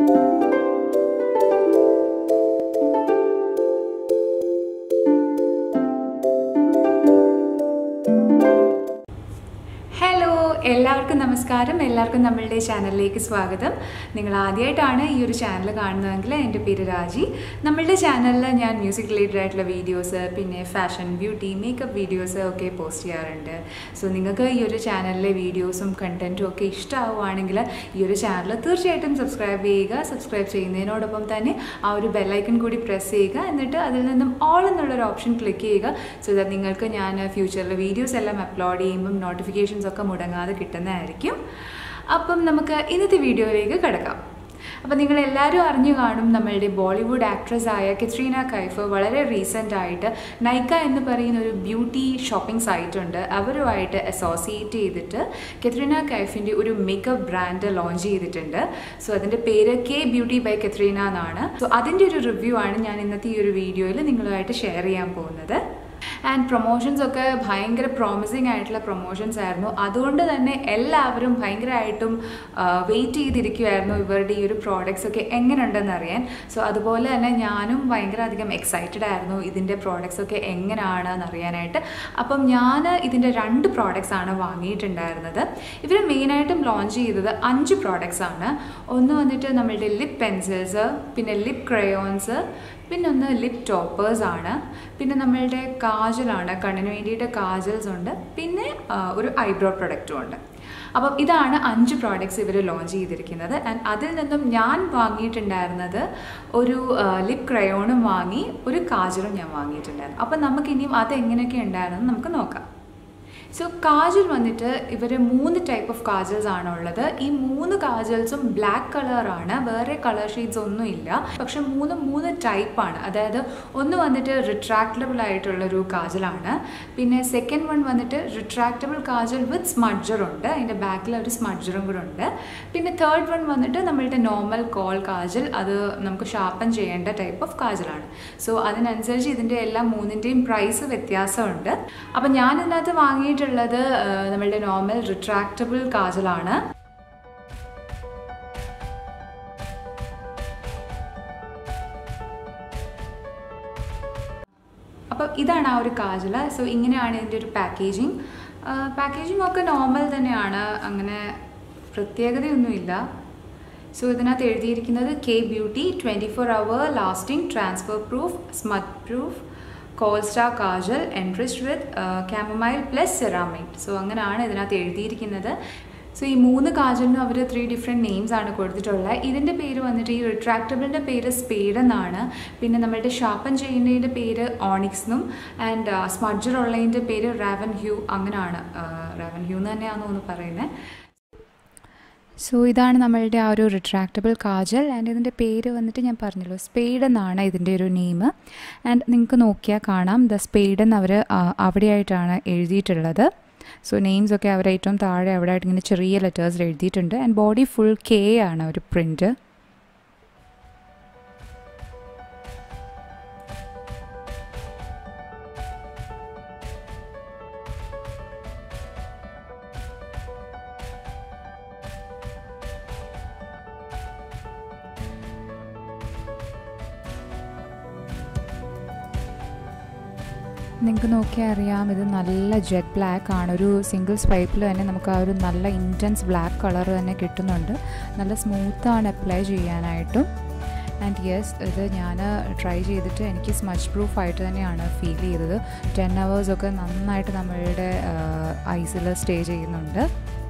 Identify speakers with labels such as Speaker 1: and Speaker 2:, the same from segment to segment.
Speaker 1: Hello എല്ലാവർക്കും നമസ്കാരം എല്ലാവർക്കും നമ്മളുടെ ചാനലിലേക്ക് സ്വാഗതം നിങ്ങൾ ആദ്യമായിട്ടാണ് ഈ ഒരു ചാനൽ കാണുന്നതെങ്കിൽ എൻ്റെ പേര് രാജി നമ്മളുടെ ചാനലിൽ ഞാൻ മ്യൂസിക് റിലേറ്റഡ് ആയിട്ടുള്ള വീഡിയോസ് പിന്നെ ഫാഷൻ ബ്യൂട്ടി മേക്കപ്പ് വീഡിയോസ് ഒക്കെ പോസ്റ്റ് ചെയ്യാറുണ്ട് സോ നിങ്ങൾക്ക് ഈ ഒരു ചാനലിലെ വീഡിയോസും കണ്ടൻറ്റും ഒക്കെ ഇഷ്ടമാവുകയാണെങ്കിൽ ഈ ഒരു ചാനൽ തീർച്ചയായിട്ടും സബ്സ്ക്രൈബ് ചെയ്യുക സബ്സ്ക്രൈബ് ചെയ്യുന്നതിനോടൊപ്പം തന്നെ ആ ഒരു ബെല്ലൈക്കൺ കൂടി പ്രസ് ചെയ്യുക എന്നിട്ട് അതിൽ നിന്നും ഓൾ എന്നുള്ളൊരു ഓപ്ഷൻ ക്ലിക്ക് ചെയ്യുക സോ ദാറ്റ് നിങ്ങൾക്ക് ഞാൻ ഫ്യൂച്ചറിൽ വീഡിയോസ് എല്ലാം അപ്ലോഡ് ചെയ്യുമ്പം നോട്ടിഫിക്കേഷൻസ് ഒക്കെ മുടങ്ങാതെ കിട്ടുന്നതായിരിക്കും അപ്പം നമുക്ക് ഇന്നത്തെ വീഡിയോയിലേക്ക് കിടക്കാം അപ്പം നിങ്ങൾ എല്ലാവരും അറിഞ്ഞു കാണും നമ്മളുടെ ബോളിവുഡ് ആക്ട്രസ് ആയ കെത്രീന കൈഫ് വളരെ റീസെൻ്റ് ആയിട്ട് നൈക്ക എന്ന് പറയുന്ന ഒരു ബ്യൂട്ടി ഷോപ്പിംഗ് സൈറ്റ് ഉണ്ട് അവരുമായിട്ട് അസോസിയേറ്റ് ചെയ്തിട്ട് കെത്രീന കൈഫിൻ്റെ ഒരു മേക്കപ്പ് ബ്രാൻഡ് ലോഞ്ച് ചെയ്തിട്ടുണ്ട് സോ അതിൻ്റെ പേര് കെ ബ്യൂട്ടി ബൈ കെത്രീന എന്നാണ് സോ അതിൻ്റെ ഒരു റിവ്യൂ ആണ് ഞാൻ ഇന്നത്തെ ഈ ഒരു വീഡിയോയിൽ നിങ്ങളുമായിട്ട് ഷെയർ ചെയ്യാൻ പോകുന്നത് ആൻഡ് പ്രൊമോഷൻസ് ഒക്കെ ഭയങ്കര പ്രോമിസിങ് ആയിട്ടുള്ള പ്രൊമോഷൻസ് ആയിരുന്നു അതുകൊണ്ട് തന്നെ എല്ലാവരും ഭയങ്കരമായിട്ടും വെയിറ്റ് ചെയ്തിരിക്കുമായിരുന്നു ഇവരുടെ ഈ ഒരു പ്രോഡക്റ്റ്സ് ഒക്കെ എങ്ങനെയുണ്ടെന്ന് അറിയാൻ സോ അതുപോലെ തന്നെ ഞാനും ഭയങ്കര അധികം എക്സൈറ്റഡ് ആയിരുന്നു ഇതിൻ്റെ പ്രോഡക്റ്റ്സ് ഒക്കെ എങ്ങനെയാണെന്ന് അറിയാനായിട്ട് അപ്പം ഞാൻ ഇതിൻ്റെ രണ്ട് പ്രോഡക്റ്റ്സ് ആണ് വാങ്ങിയിട്ടുണ്ടായിരുന്നത് ഇവർ മെയിനായിട്ടും ലോഞ്ച് ചെയ്തത് അഞ്ച് പ്രോഡക്റ്റ്സ് ആണ് ഒന്ന് വന്നിട്ട് നമ്മളുടെ ലിപ് പെൻസിൽസ് പിന്നെ ലിപ് ക്രയോൺസ് പിന്നെ ഒന്ന് ലിപ് ടോപ്പേഴ്സ് ആണ് പിന്നെ നമ്മളുടെ കാജലാണ് കണ്ണിന് വേണ്ടിയിട്ട് കാജൽസ് ഉണ്ട് പിന്നെ ആ, ഒരു ഐബ്രോ പ്രൊഡക്റ്റും ഉണ്ട് അപ്പം ഇതാണ് അഞ്ച് പ്രോഡക്റ്റ്സ് ഇവർ ലോഞ്ച് ചെയ്തിരിക്കുന്നത് ആൻഡ് അതിൽ നിന്നും ഞാൻ വാങ്ങിയിട്ടുണ്ടായിരുന്നത് ഒരു ലിപ് ക്രയോണും വാങ്ങി ഒരു കാജലും ഞാൻ വാങ്ങിയിട്ടുണ്ടായിരുന്നു അപ്പം നമുക്കിനിയും അത് എങ്ങനെയൊക്കെ ഉണ്ടായിരുന്നു നമുക്ക് നോക്കാം സോ കാജൽ വന്നിട്ട് ഇവർ മൂന്ന് ടൈപ്പ് ഓഫ് കാജൽസ് ആണ് ഉള്ളത് ഈ മൂന്ന് കാജൽസും ബ്ലാക്ക് കളറാണ് വേറെ കളർ ഷെയ്ഡ്സ് ഒന്നും ഇല്ല പക്ഷെ മൂന്ന് മൂന്ന് ടൈപ്പാണ് അതായത് ഒന്ന് വന്നിട്ട് റിട്രാക്റ്റബിൾ ആയിട്ടുള്ളൊരു കാജലാണ് പിന്നെ സെക്കൻഡ് വൺ വന്നിട്ട് റിട്രാക്റ്റബിൾ കാജൽ വിത്ത് സ്മഡ്ജർ ഉണ്ട് അതിൻ്റെ ബാക്കിൽ ഒരു സ്മഡ്ജറും കൂടെ ഉണ്ട് പിന്നെ തേർഡ് വൺ വന്നിട്ട് നമ്മളുടെ നോർമൽ കോൾ കാജൽ അത് നമുക്ക് ഷാർപ്പൻ ചെയ്യേണ്ട ടൈപ്പ് ഓഫ് കാജലാണ് സോ അതിനനുസരിച്ച് ഇതിൻ്റെ എല്ലാം മൂന്നിൻ്റെയും പ്രൈസ് വ്യത്യാസമുണ്ട് അപ്പം ഞാൻ ഇതിനകത്ത് വാങ്ങിയിട്ടുള്ളത് ആ, നമ്മളുടെ നോർമൽ റിട്രാക്റ്റബിൾ കാജലാണ് അപ്പം ഇതാണ് ആ ഒരു കാജല സോ ഇങ്ങനെയാണ് ഇതിൻ്റെ ഒരു പാക്കേജിങ് പാക്കേജിംഗ് ഒക്കെ നോർമൽ തന്നെയാണ് അങ്ങനെ പ്രത്യേകതയൊന്നുമില്ല സോ ഇതിനകത്ത് എഴുതിയിരിക്കുന്നത് K beauty twenty four hour lasting transfer proof smudge proof kohl star kajal enriched with chamomile plus ceramide so അങ്ങനെയാണ് ഇതിനകത്ത് എഴുതിയിരിക്കുന്നത് സോ ഈ മൂന്ന് കാജലിനും അവർ ത്രീ ഡിഫറെൻറ്റ് നെയിംസ് ആണ് കൊടുത്തിട്ടുള്ളത് ഇതിൻ്റെ പേര് വന്നിട്ട് ഈ റിട്രാക്റ്റബിളിൻ്റെ പേര് സ്പേഡ് എന്നാണ് പിന്നെ നമ്മളുടെ ഷാർപ്പൻ ചെയ്യുന്നതിൻ്റെ പേര് ഓണിക്സ് എന്നും ആൻഡ് സ്മഡ്ജർ ഉള്ളതിൻ്റെ പേര് റാവൻ ഹ്യൂ അങ്ങനെയാണ് റാവൻ ഹ്യൂ എന്ന് തന്നെയാണെന്ന് തോന്നുന്നു പറയുന്നത് സോ ഇതാണ് നമ്മളുടെ ആ ഒരു റിട്രാക്റ്റബിൾ കാജൽ ആൻഡ് ഇതിൻ്റെ പേര് വന്നിട്ട് ഞാൻ പറഞ്ഞല്ലോ സ്പെയ്ഡ് എന്നാണ് ഇതിൻ്റെ ഒരു നെയിം ആൻഡ് നിങ്ങൾക്ക് നോക്കിയാൽ കാണാം ദ സ്പെയ്ഡ് എന്ന് അവർ അവിടെയായിട്ടാണ് എഴുതിയിട്ടുള്ളത് സോ നെയിംസ് ഒക്കെ അവർ ഏറ്റവും താഴെ അവിടെ ആയിട്ട് ഇങ്ങനെ ചെറിയ ലെറ്റേഴ്സിൽ എഴുതിയിട്ടുണ്ട് ആൻഡ് ബോഡി ഫുൾ കെ ആണ് ഒരു പ്രിൻറ്റ് നിങ്ങൾക്ക് നോക്കിയാൽ അറിയാം ഇത് നല്ല ജെറ്റ് ബ്ലാക്ക് ആണ് ഒരു സിംഗിൾ സ്വൈപ്പിൽ തന്നെ നമുക്ക് ആ ഒരു നല്ല ഇൻറ്റൻസ് ബ്ലാക്ക് കളർ തന്നെ കിട്ടുന്നുണ്ട് നല്ല സ്മൂത്താണ് അപ്ലൈ ചെയ്യാനായിട്ടും ആൻഡ് യെസ് ഇത് ഞാൻ ട്രൈ ചെയ്തിട്ട് എനിക്ക് സ്മച്ച് പ്രൂഫ് ആയിട്ട് തന്നെയാണ് ഫീൽ ചെയ്തത് ടെൻ അവേഴ്സൊക്കെ നന്നായിട്ട് നമ്മളുടെ ഐസിൽ സ്റ്റേ ചെയ്യുന്നുണ്ട്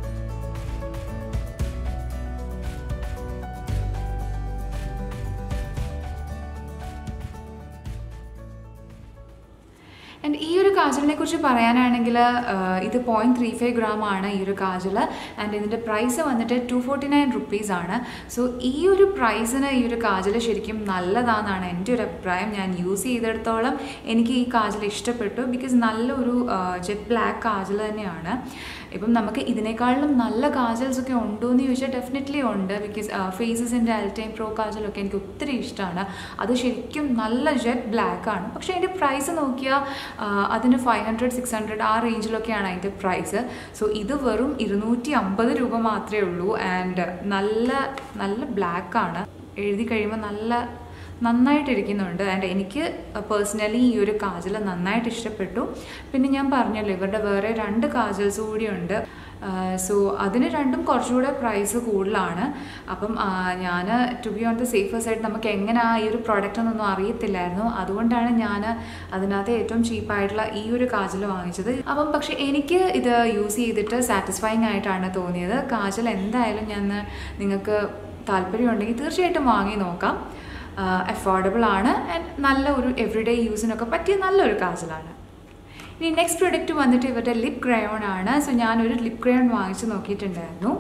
Speaker 1: ആൻഡ് ഈ ഒരു കാജലിനെ കുറിച്ച് പറയാനാണെങ്കിൽ ഇത് പോയിൻറ്റ് ത്രീ ഫൈവ് ഗ്രാം ആണ് ഈ ഒരു കാജൽ ആൻഡ് ഇതിൻ്റെ പ്രൈസ് വന്നിട്ട് ടു ഫോർട്ടി നയൻ റുപ്പീസ് ആണ് സോ ഈ ഒരു പ്രൈസിന് ഈ ഒരു കാജൽ ശരിക്കും നല്ലതാണെന്നാണ് എൻ്റെ ഒരു അഭിപ്രായം ഞാൻ യൂസ് ചെയ്തിടത്തോളം എനിക്ക് ഈ കാജൽ ഇഷ്ടപ്പെട്ടു ബിക്കോസ് നല്ലൊരു ജെറ്റ് ബ്ലാക്ക് കാജൽ തന്നെയാണ് ഇപ്പം നമുക്ക് ഇതിനേക്കാളും നല്ല കാജൽസ് ഒക്കെ ഉണ്ടോ എന്ന് ചോദിച്ചാൽ ഡെഫിനറ്റ്ലി ഉണ്ട് ബിക്കോസ് ഫേസസിൻ്റെ അൽറ്റൈം പ്രോ കാജലൊക്കെ എനിക്ക് ഒത്തിരി ഇഷ്ടമാണ് അത് ശരിക്കും നല്ല ജെറ്റ് ബ്ലാക്ക് ആണ് പക്ഷേ അതിൻ്റെ പ്രൈസ് നോക്കിയാൽ അതിന് ഫൈവ് ഹൺഡ്രഡ് സിക്സ് ഹൺഡ്രഡ് ആ റേഞ്ചിലൊക്കെയാണ് അതിൻ്റെ പ്രൈസ് സോ ഇത് വെറും ഇരുന്നൂറ്റി അമ്പത് രൂപ മാത്രമേ ഉള്ളൂ ആൻഡ് നല്ല നല്ല ബ്ലാക്ക് ആണ് എഴുതി കഴിയുമ്പോൾ നല്ല നന്നായിട്ടിരിക്കുന്നുണ്ട് ആൻഡ് എനിക്ക് പേഴ്സണലി ഈ ഒരു കാജൽ നന്നായിട്ട് ഇഷ്ടപ്പെട്ടു പിന്നെ ഞാൻ പറഞ്ഞല്ലോ ഇവരുടെ വേറെ രണ്ട് കാജൽസ് കൂടിയുണ്ട് സോ അതിന് രണ്ടും കുറച്ചുകൂടെ പ്രൈസ് കൂടുതലാണ് അപ്പം ഞാൻ to be on the safer side നമുക്ക് എങ്ങനെ ഈ ഒരു പ്രോഡക്റ്റ് എന്നൊന്നും അറിയത്തില്ലായിരുന്നു അതുകൊണ്ടാണ് ഞാൻ അതിനകത്ത് ഏറ്റവും ചീപ്പായിട്ടുള്ള ഈ ഒരു കാജൽ വാങ്ങിച്ചത് അപ്പം പക്ഷേ എനിക്ക് ഇത് യൂസ് ചെയ്തിട്ട് സാറ്റിസ്ഫൈങ് ആയിട്ടാണ് തോന്നിയത് കാജൽ എന്തായാലും ഞാൻ നിങ്ങൾക്ക് താല്പര്യമുണ്ടെങ്കിൽ തീർച്ചയായിട്ടും വാങ്ങി നോക്കാം അഫോർഡബിൾ ആണ് ആൻഡ് നല്ല ഒരു എവറിഡേ യൂസിനൊക്കെ പറ്റിയ നല്ലൊരു കാജലാണ് ഇനി നെക്സ്റ്റ് പ്രൊഡക്റ്റ് വന്നിട്ട് ഇവരുടെ ലിപ് ക്രയോൺ ആണ് സോ ഞാനൊരു ലിപ് ക്രയോൺ വാങ്ങിച്ച് നോക്കിയിട്ടുണ്ടായിരുന്നു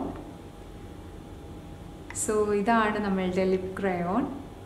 Speaker 1: സോ ഇതാണ് നമ്മളുടെ ലിപ് ക്രയോൺ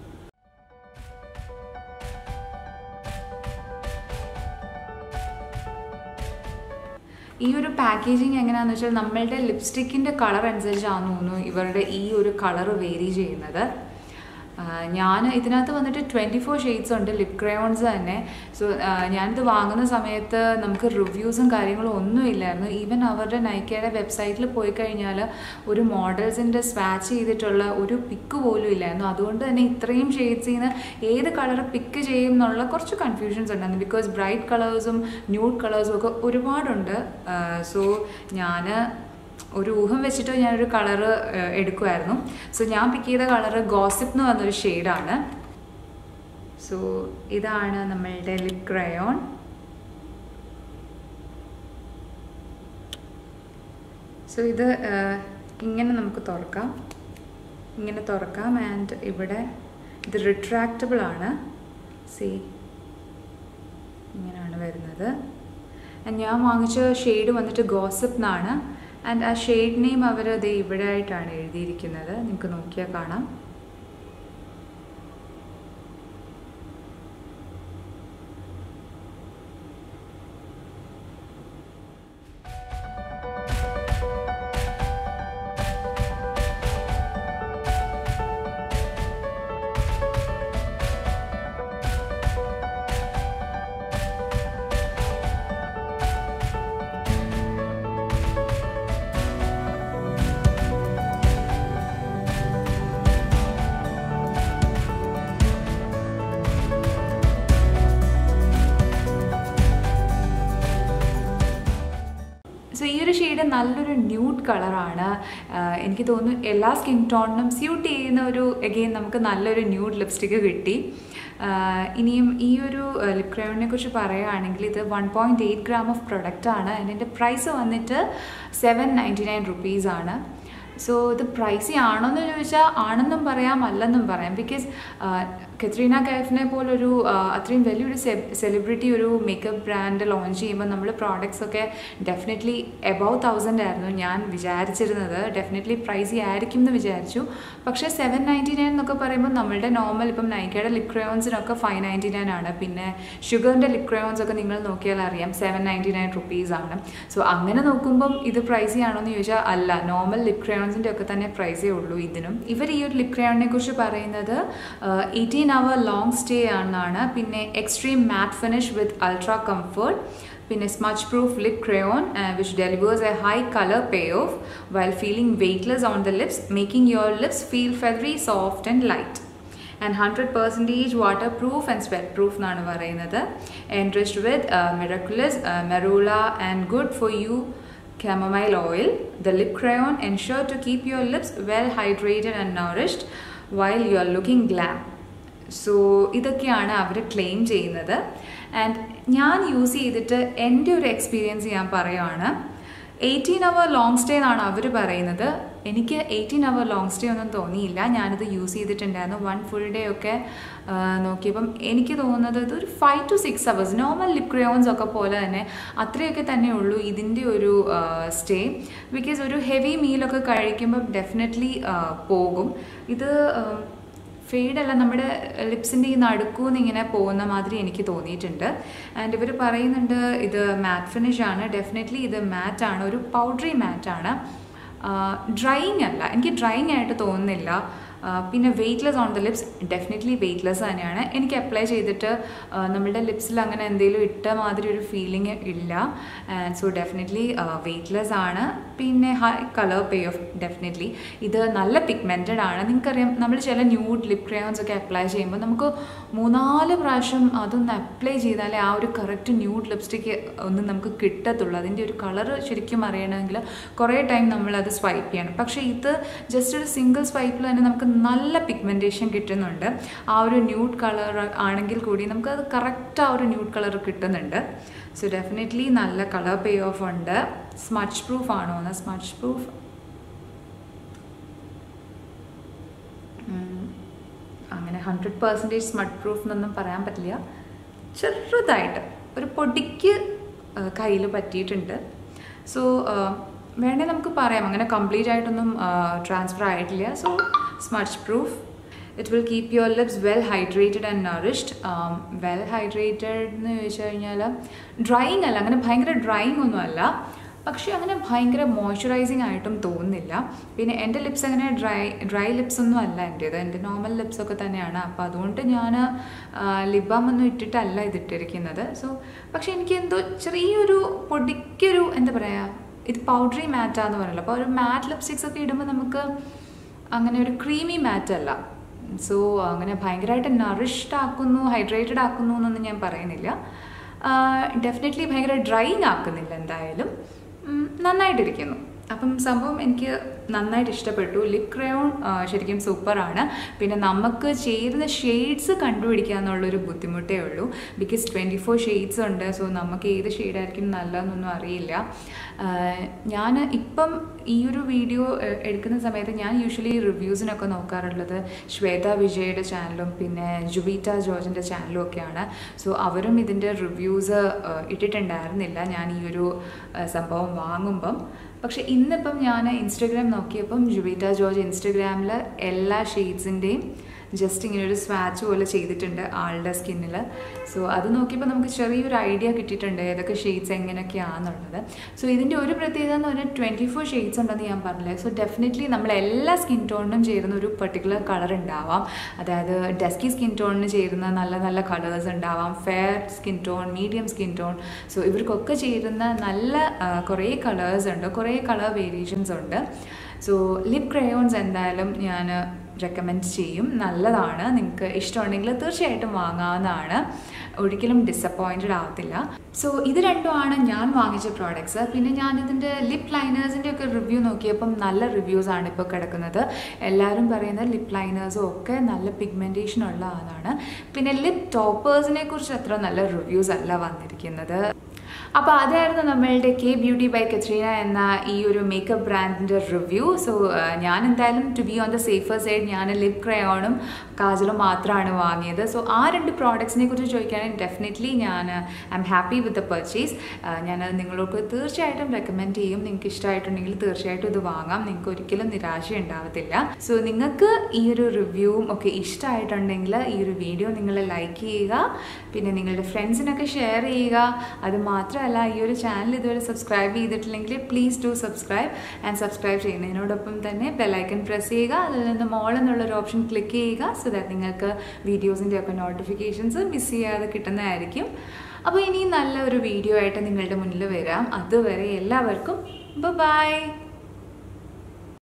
Speaker 1: ഈ ഒരു പാക്കേജിങ് എങ്ങനെയാണെന്ന് വെച്ചാൽ നമ്മളുടെ ലിപ്സ്റ്റിക്കിൻ്റെ കളർ അനുസരിച്ചാണെന്ന് തോന്നുന്നു ഇവരുടെ ഈ ഒരു കളർ വേരി ചെയ്യുന്നത് ഞാൻ ഇതിനകത്ത് വന്നിട്ട് ട്വൻറ്റി ഫോർ ഷെയ്ഡ്സ് ഉണ്ട് ലിപ് ക്രയോൺസ് തന്നെ സോ ഞാനിത് വാങ്ങുന്ന സമയത്ത് നമുക്ക് റിവ്യൂസും കാര്യങ്ങളും ഒന്നും ഇല്ലായിരുന്നു ഈവൻ അവരുടെ നൈക്കയുടെ വെബ്സൈറ്റിൽ പോയി കഴിഞ്ഞാൽ ഒരു മോഡൽസിൻ്റെ സ്വാച്ച് ചെയ്തിട്ടുള്ള ഒരു പിക്ക് പോലും ഇല്ലായിരുന്നു അതുകൊണ്ട് തന്നെ ഇത്രയും ഷെയ്ഡ്സിൽ നിന്ന് ഏത് കളർ പിക്ക് ചെയ്യും എന്നുള്ള കുറച്ച് കൺഫ്യൂഷൻസ് ഉണ്ടായിരുന്നു ബിക്കോസ് ബ്രൈറ്റ് കളേഴ്സും ന്യൂഡ് കളേഴ്സും ഒക്കെ ഒരുപാടുണ്ട് സോ ഞാൻ ഒരു ഊഹം വെച്ചിട്ട് ഞാനൊരു കളറ് എടുക്കുമായിരുന്നു സോ ഞാൻ പിക്ക് ചെയ്ത കളറ് ഗോസിപ്പ് എന്ന് പറഞ്ഞൊരു ഷെയ്ഡാണ് സോ ഇതാണ് നമ്മളുടെ ലിപ് ക്രയോൺ സോ ഇത് ഇങ്ങനെ നമുക്ക് തുറക്കാം ഇങ്ങനെ തുറക്കാം ആൻഡ് ഇവിടെ ഇത് റിട്രാക്റ്റബിൾ ആണ് സി ഇങ്ങനെയാണ് വരുന്നത് ഞാൻ വാങ്ങിച്ച ഷെയ്ഡ് വന്നിട്ട് ഗോസിപ്പ് എന്നാണ് ആൻഡ് ആ ഷെയ്ഡ് നെയിം അവർ അത് ഇവിടെ ആയിട്ടാണ് എഴുതിയിരിക്കുന്നത് നിങ്ങൾക്ക് നോക്കിയാൽ കാണാം സോ ഈ ഒരു ഷെയ്ഡ് നല്ലൊരു ന്യൂഡ് കളറാണ് എനിക്ക് തോന്നുന്നു എല്ലാ സ്കിൻ ടോണിനും സ്യൂട്ട് ചെയ്യുന്ന ഒരു എഗെയിൻ നമുക്ക് നല്ലൊരു ന്യൂഡ് ലിപ്സ്റ്റിക്ക് കിട്ടി ഇനിയും ഈ ഒരു ലിപ് ക്രയോണിനെ കുറിച്ച് പറയുകയാണെങ്കിൽ ഇത് one point eight gram of product ആണ് അതിൻ്റെ പ്രൈസ് വന്നിട്ട് സെവൻ നയൻറ്റി നയൻ റുപ്പീസാണ് സോ ഇത് പ്രൈസി ആണോന്ന് ചോദിച്ചാൽ ആണെന്നും പറയാം അല്ലെന്നും പറയാം ബിക്കോസ് കത്രീന കൈഫിനെ പോലൊരു അത്രയും വലിയൊരു സെലിബ്രിറ്റി ഒരു മേക്കപ്പ് ബ്രാൻഡ് ലോഞ്ച് ചെയ്യുമ്പോൾ നമ്മൾ പ്രോഡക്ട്സ് ഒക്കെ ഡെഫിനറ്റ്ലി എബവ് തൗസൻഡ് ആയിരുന്നു ഞാൻ വിചാരിച്ചിരുന്നത് ഡെഫിനറ്റ്ലി പ്രൈസി ആയിരിക്കും എന്ന് വിചാരിച്ചു പക്ഷേ സെവൻ നയൻറ്റി നയൻ എന്നൊക്കെ പറയുമ്പോൾ നമ്മളുടെ നോർമൽ ഇപ്പം നൈക്കയുടെ ലിപ് ക്രയോൺസിനൊക്കെ ഫൈവ് നയൻറ്റി നയൻ ആണ് പിന്നെ ഷുഗറിൻ്റെ ലിപ് ക്രയോൺസ് ഒക്കെ നിങ്ങൾ നോക്കിയാൽ അറിയാം സെവൻ നയൻറ്റി നയൻ റുപ്പീസ് ആണ് സോ അങ്ങനെ നോക്കുമ്പം ഇത് പ്രൈസി ആണോ എന്ന് ചോദിച്ചാൽ അല്ല നോർമൽ ലിപ് ക്രയോൺസിൻ്റെ ഒക്കെ തന്നെ പ്രൈസേ ഉള്ളൂ ഇതിനും ഇവർ ഈ ഒരു ലിപ് ക്രയോണിനെ കുറിച്ച് പറയുന്നത് എയ്റ്റീൻ അവർ ലോങ് സ്റ്റേ ആണെന്നാണ് പിന്നെ extreme matte finish with ultra comfort പിന്നെ smudge proof lip crayon which delivers a high colour payoff while feeling weightless on the lips making your lips feel feathery soft and light and hundred percentage waterproof and sweat proof എന്നാണ് പറയുന്നത് enriched with miraculous marula and good for you chamomile oil. The lip crayon ensure to keep your lips well hydrated and nourished while you are looking glam. So ഇതൊക്കെയാണ് അവർ claim ചെയ്യുന്നത് and ഞാൻ use ചെയ്തിട്ട് എൻ്റെ ഒരു experience ഞാൻ പറയുവാണ് eighteen അവർ long stay എന്നാണ് അവർ പറയുന്നത് എനിക്ക് എയ്റ്റീൻ അവർ ലോങ് സ്റ്റേ ഒന്നും തോന്നിയില്ല ഞാനിത് യൂസ് ചെയ്തിട്ടുണ്ടായിരുന്നു വൺ ഫുൾ ഡേ ഒക്കെ നോക്കിയപ്പം എനിക്ക് തോന്നുന്നത് ഇതൊരു five to six hours normal lip crayons ഒക്കെ പോലെ തന്നെ അത്രയൊക്കെ തന്നെ ഉള്ളൂ ഇതിൻ്റെ ഒരു സ്റ്റേ ബിക്കോസ് ഒരു ഹെവി മീലൊക്കെ കഴിക്കുമ്പോൾ ഡെഫിനറ്റ്ലി പോകും ഇത് ഫെയ്ഡല്ല നമ്മുടെ ലിപ്സിൻ്റെ ഈ നടുക്കൂന്ന് ഇങ്ങനെ പോകുന്ന മാതിരി എനിക്ക് തോന്നിയിട്ടുണ്ട് ആൻഡ് ഇവർ പറയുന്നുണ്ട് ഇത് മാറ്റ് ഫിനിഷ് ആണ് ഡെഫിനറ്റ്ലി ഇത് മാറ്റ് ആണ് ഒരു പൗഡറി മാറ്റ് ആണ് ഡ്രൈയിങ് അല്ല എനിക്ക് ഡ്രൈയിങ് ആയിട്ട് തോന്നുന്നില്ല പിന്നെ weightless on the lips definitely weightless തന്നെയാണ് എനിക്ക് അപ്ലൈ ചെയ്തിട്ട് ആ, നമ്മളുടെ ലിപ്സിൽ അങ്ങനെ എന്തെങ്കിലും ഇട്ട മാതിരി ഒരു ഫീലിംഗ് ഇല്ല ആൻഡ് സോ ഡെഫിനറ്റ്ലി വെയ്റ്റ്ലെസ് ആണ് പിന്നെ high colour payoff definitely ഇത് നല്ല പിഗ്മെൻറ്റഡ് ആണ് നിങ്ങൾക്കറിയാം നമ്മൾ ചില ന്യൂഡ് ലിപ് ക്രയോൺസ് ഒക്കെ അപ്ലൈ ചെയ്യുമ്പോൾ നമുക്ക് മൂന്നാല് പ്രാവശ്യം അതൊന്ന് അപ്ലൈ ചെയ്താലേ ആ ഒരു കറക്റ്റ് ന്യൂഡ് ലിപ്സ്റ്റിക്ക് ഒന്നും നമുക്ക് കിട്ടത്തുള്ളൂ അതിൻ്റെ ഒരു കളർ ശരിക്കും അറിയണമെങ്കിൽ കുറേ ടൈം നമ്മളത് സ്വൈപ്പ് ചെയ്യണം പക്ഷേ ഇത് ജസ്റ്റ് ഒരു സിംഗിൾ സ്വൈപ്പിൽ തന്നെ നമുക്ക് നല്ല പിഗ്മെൻറ്റേഷൻ കിട്ടുന്നുണ്ട് ആ ഒരു ന്യൂഡ് കളർ ആണെങ്കിൽ കൂടി നമുക്കത് കറക്റ്റ് ആ ഒരു ന്യൂഡ് കളർ കിട്ടുന്നുണ്ട് സോ ഡെഫിനറ്റ്ലി നല്ല കളർ പേ ഓഫ് ഉണ്ട് സ്മച്ച് പ്രൂഫ് ആണോ എന്ന് സ്മച്ച് പ്രൂഫ് അങ്ങനെ ഹൺഡ്രഡ് പെർസെൻറ്റേജ് സ്മട്ട് പ്രൂഫ് എന്നൊന്നും പറയാൻ പറ്റില്ല ചെറുതായിട്ട് ഒരു പൊടിക്ക് കയ്യിൽ പറ്റിയിട്ടുണ്ട് സോ വേണേ നമുക്ക് പറയാം അങ്ങനെ കംപ്ലീറ്റ് ആയിട്ടൊന്നും ട്രാൻസ്ഫർ ആയിട്ടില്ല so smudge proof it will keep your lips well hydrated and nourished well hydrated എന്ന് ചോദിച്ചു കഴിഞ്ഞാൽ ഡ്രൈയിങ് അല്ല അങ്ങനെ ഭയങ്കര ഡ്രൈയിങ് ഒന്നും അല്ല പക്ഷേ അങ്ങനെ ഭയങ്കര മോയ്സ്ചറൈസിങ് ആയിട്ടും തോന്നുന്നില്ല പിന്നെ എൻ്റെ ലിപ്സ് അങ്ങനെ ഡ്രൈ ഡ്രൈ ലിപ്സ് ഒന്നും അല്ല എൻ്റേത് എൻ്റെ നോർമൽ ലിപ്സ് ഒക്കെ തന്നെയാണ് അപ്പോൾ അതുകൊണ്ട് ഞാൻ ലിപ് ബാം ഒന്നും ഇട്ടിട്ടല്ല ഇതിട്ടിരിക്കുന്നത് സോ പക്ഷേ എനിക്ക് എന്തോ ചെറിയൊരു പൊടിക്കൊരു എന്താ പറയുക ഇത് പൗഡറി മാറ്റാന്ന് പറയല്ലോ അപ്പോൾ ഒരു മാറ്റ് ലിപ്സ്റ്റിക്സ് ഒക്കെ ഇടുമ്പോൾ നമുക്ക് അങ്ങനെ ഒരു ക്രീമി മാറ്റ് അല്ല സോ അങ്ങനെ ഭയങ്കരമായിട്ട് നറിഷ്ഡ് ആക്കുന്നു ഹൈഡ്രേറ്റഡ് ആക്കുന്നു എന്നൊന്നും ഞാൻ പറയുന്നില്ല ഡെഫിനറ്റ്ലി ഭയങ്കര ഡ്രൈയിങ് ആക്കുന്നില്ല എന്തായാലും ഉം, നന്നായിട്ടിരിക്കുന്നു അപ്പം സംഭവം എനിക്ക് നന്നായിട്ട് ഇഷ്ടപ്പെട്ടു ലിപ് ക്രയോൺ ശരിക്കും സൂപ്പറാണ് പിന്നെ നമുക്ക് ചേരുന്ന ഷെയ്ഡ്സ് കണ്ടുപിടിക്കുക എന്നുള്ളൊരു ബുദ്ധിമുട്ടേ ഉള്ളൂ ബിക്കോസ് ട്വൻറ്റി ഫോർ ഷെയ്ഡ്സ് ഉണ്ട് സോ നമുക്ക് ഏത് ഷെയ്ഡായിരിക്കും നല്ലതെന്നൊന്നും അറിയില്ല ഞാൻ ഇപ്പം ഈ ഒരു വീഡിയോ എടുക്കുന്ന സമയത്ത് ഞാൻ യൂഷ്വലി റിവ്യൂസിനൊക്കെ നോക്കാറുള്ളത് ശ്വേത വിജയുടെ ചാനലും പിന്നെ ജുബീറ്റ ജോർജിൻ്റെ ചാനലും ഒക്കെയാണ് സോ അവരും ഇതിൻ്റെ റിവ്യൂസ് ഇട്ടിട്ടുണ്ടായിരുന്നില്ല ഞാൻ ഈ ഒരു ആ, സംഭവം വാങ്ങുമ്പം പക്ഷെ ഇന്നിപ്പം ഞാൻ ഇൻസ്റ്റഗ്രാം നോക്കിയപ്പം ജുബീറ്റ ജോർജ് ഇൻസ്റ്റഗ്രാമിൽ എല്ലാ ഷെയ്ഡ്സിൻ്റെയും ജസ്റ്റ് ഇങ്ങനെ ഒരു സ്വാച്ച് പോലെ ചെയ്തിട്ടുണ്ട് ആളുടെ സ്കിന്നിൽ സോ അത് നോക്കിയപ്പോൾ നമുക്ക് ചെറിയൊരു ഐഡിയ കിട്ടിയിട്ടുണ്ട് ഏതൊക്കെ ഷെയ്ഡ്സ് എങ്ങനെയൊക്കെയാണെന്നുള്ളത് സോ ഇതിൻ്റെ ഒരു പ്രത്യേകത എന്ന് പറഞ്ഞാൽ ട്വൻറ്റി ഫോർ ഷെയ്ഡ്സ് ഉണ്ടെന്ന് ഞാൻ പറഞ്ഞില്ലേ സോ ഡെഫിനറ്റ്ലി നമ്മൾ എല്ലാ സ്കിൻ ടോണിനും ചേരുന്ന ഒരു പെർട്ടിക്കുലർ കളർ ഉണ്ടാവാം അതായത് ഡസ്കി സ്കിൻ ടോണിന് ചേരുന്ന നല്ല നല്ല കളേഴ്സ് ഉണ്ടാവാം fair skin tone medium skin tone so ഇവർക്കൊക്കെ ചേരുന്ന നല്ല ആ, കുറേ കളേഴ്സ് ഉണ്ട് കുറേ കളർ വേരിയേഷൻസ് ഉണ്ട് സോ ലിപ് ക്രയോൺസ് എന്തായാലും ഞാൻ റെക്കമെൻഡ് ചെയ്യും നല്ലതാണ് നിങ്ങൾക്ക് ഇഷ്ടമുണ്ടെങ്കിൽ തീർച്ചയായിട്ടും വാങ്ങാവുന്നതാണ് ഒരിക്കലും ഡിസപ്പോയിൻറ്റഡ് ആവത്തില്ല സോ ഇത് രണ്ടുമാണ് ഞാൻ വാങ്ങിച്ച പ്രോഡക്ട്സ് പിന്നെ ഞാൻ ഇതിൻ്റെ ലിപ് ലൈനേഴ്സിൻ്റെ ഒക്കെ റിവ്യൂ നോക്കിയപ്പം നല്ല റിവ്യൂസ് ആണ് ഇപ്പോൾ കിടക്കുന്നത് എല്ലാവരും പറയുന്നത് ലിപ് ലൈനേഴ്സും ഒക്കെ നല്ല പിഗ്മെൻറ്റേഷൻ ഉള്ളതാണ് പിന്നെ ലിപ് ടോപ്പേഴ്സിനെ കുറിച്ച് അത്ര നല്ല റിവ്യൂസ് അല്ല വന്നിരിക്കുന്നത് അപ്പോൾ അതായിരുന്നു നമ്മളുടെ കെ ബ്യൂട്ടി ബൈ കത്രീന എന്ന ഈ ഒരു മേക്കപ്പ് ബ്രാൻഡിൻ്റെ റിവ്യൂ സോ ഞാൻ എന്തായാലും to be on the safer side ഞാൻ ലിപ് ക്രയോണും കാജലും മാത്രമാണ് വാങ്ങിയത് സോ ആ രണ്ട് പ്രോഡക്ട്സിനെ കുറിച്ച് ചോദിക്കുകയാണെങ്കിൽ ഡെഫിനറ്റ്ലി ഞാൻ I'm happy with the purchase ഞാനത് നിങ്ങളോട് തീർച്ചയായിട്ടും റെക്കമെൻഡ് ചെയ്യും നിങ്ങൾക്ക് ഇഷ്ടമായിട്ടുണ്ടെങ്കിൽ തീർച്ചയായിട്ടും ഇത് വാങ്ങാം നിങ്ങൾക്ക് ഒരിക്കലും നിരാശ ഉണ്ടാവത്തില്ല സോ നിങ്ങൾക്ക് ഈ ഒരു റിവ്യൂവും ഒക്കെ ഇഷ്ടമായിട്ടുണ്ടെങ്കിൽ ഈ ഒരു വീഡിയോ നിങ്ങൾ ലൈക്ക് ചെയ്യുക പിന്നെ നിങ്ങളുടെ ഫ്രണ്ട്സിനൊക്കെ ഷെയർ ചെയ്യുക അത് മാത്രമല്ല ഈ ഒരു ചാനൽ ഇതുവരെ സബ്സ്ക്രൈബ് ചെയ്തിട്ടില്ലെങ്കിൽ please do subscribe and subscribe ചെയ്യുന്നതിനോടൊപ്പം തന്നെ ബെല്ലൈക്കൺ പ്രസ് ചെയ്യുക അതിൽ നിന്ന് മോൾ എന്നുള്ളൊരു ഓപ്ഷൻ ക്ലിക്ക് ചെയ്യുക സോ ദാറ്റ് നിങ്ങൾക്ക് വീഡിയോസിൻ്റെ ഒക്കെ നോട്ടിഫിക്കേഷൻസ് മിസ് ചെയ്യാതെ കിട്ടുന്നതായിരിക്കും അപ്പോൾ ഇനി നല്ല ഒരു വീഡിയോ ആയിട്ട് നിങ്ങളുടെ മുന്നിൽ വരാം അതുവരെ എല്ലാവർക്കും ബൈ